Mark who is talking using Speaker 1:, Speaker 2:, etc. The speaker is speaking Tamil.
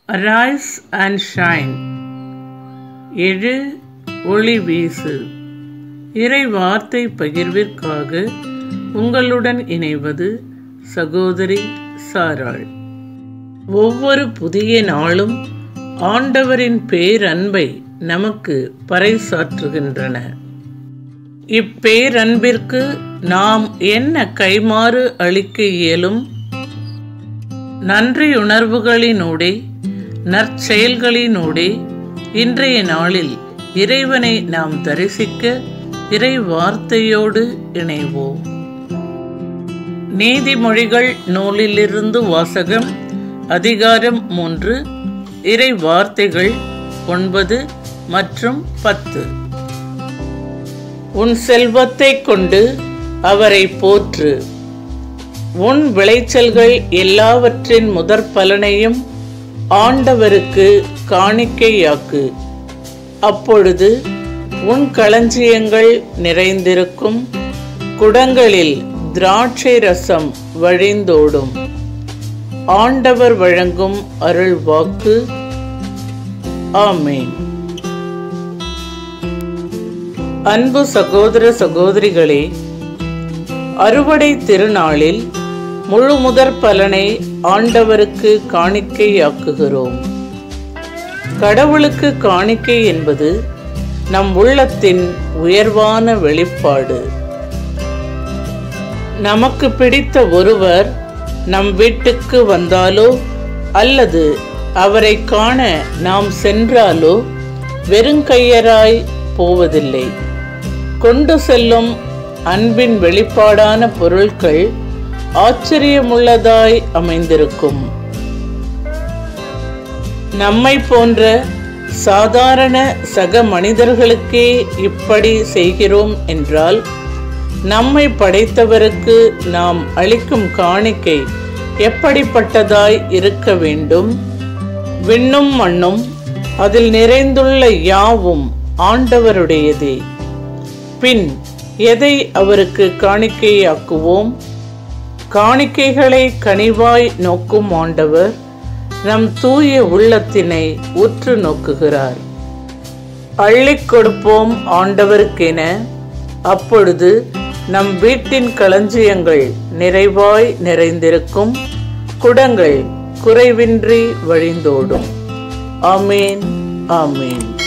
Speaker 1: Arise and shine. எழு ஒளி வீசு இறை வார்த்தை பகிர்விற்காக உங்களுடன் இணைவது சகோதரி சாராள் ஒவ்வொரு புதிய நாளும் ஆண்டவரின் பேரன்பை நமக்கு பறைசாற்றுகின்றன இப்பேரன்பிற்கு நாம் என்ன கைமாறு அளிக்க இயலும் நன்றியுணர்வுகளினூடே நற்செயல்களினூடே இன்றைய நாளில் இறைவனை நாம் தரிசிக்க இறை வார்த்தையோடு இணைவோம் நீதிமொழிகள் நூலிலிருந்து வாசகம் அதிகாரம் மூன்று இறை வார்த்தைகள் ஒன்பது மற்றும் பத்து உன் செல்வத்தைக் கொண்டு அவரை போற்று உன் விளைச்சல்கள் எல்லாவற்றின் முதற் பலனையும் ஆண்டவருக்கு காணிக்கையாக்கு அப்பொழுது உன் களஞ்சியங்கள் நிறைந்திருக்கும் குடங்களில் திராட்சை ரசம் வழிந்தோடும் ஆண்டவர் வழங்கும் அருள் வாக்கு ஆமேன் அன்பு சகோதர சகோதரிகளே அறுவடை திருநாளில் முழு முதற் பலனை ஆண்டவருக்கு காணிக்கையாக்குகிறோம் கடவுளுக்கு காணிக்கை என்பது நம் உள்ளத்தின் உயர்வான வெளிப்பாடு நமக்கு பிடித்த ஒருவர் நம் வீட்டுக்கு வந்தாலோ அல்லது அவரை காண நாம் சென்றாலோ வெறுங்கையராய் போவதில்லை கொண்டு செல்லும் அன்பின் வெளிப்பாடான பொருட்கள் ஆச்சரியமுள்ளதாய் அமைந்திருக்கும் நம்மை போன்ற சாதாரண சக மனிதர்களுக்கே இப்படி செய்கிறோம் என்றால் நம்மை படைத்தவருக்கு நாம் அளிக்கும் காணிக்கை எப்படிப்பட்டதாய் இருக்க வேண்டும் விண்ணும் மண்ணும் அதில் நிறைந்துள்ள யாவும் ஆண்டவருடையதே பின் எதை அவருக்கு காணிக்கையாக்குவோம் காணிக்கைகளை கனிவாய் நோக்கும் ஆண்டவர் நம் தூய உள்ளத்தினை உற்று நோக்குகிறார் அள்ளிக் கொடுப்போம் ஆண்டவருக்கென அப்பொழுது நம் வீட்டின் களஞ்சியங்கள் நிறைவாய் நிறைந்திருக்கும் குடங்கள் குறைவின்றி வழிந்தோடும் ஆமேன் ஆமேன்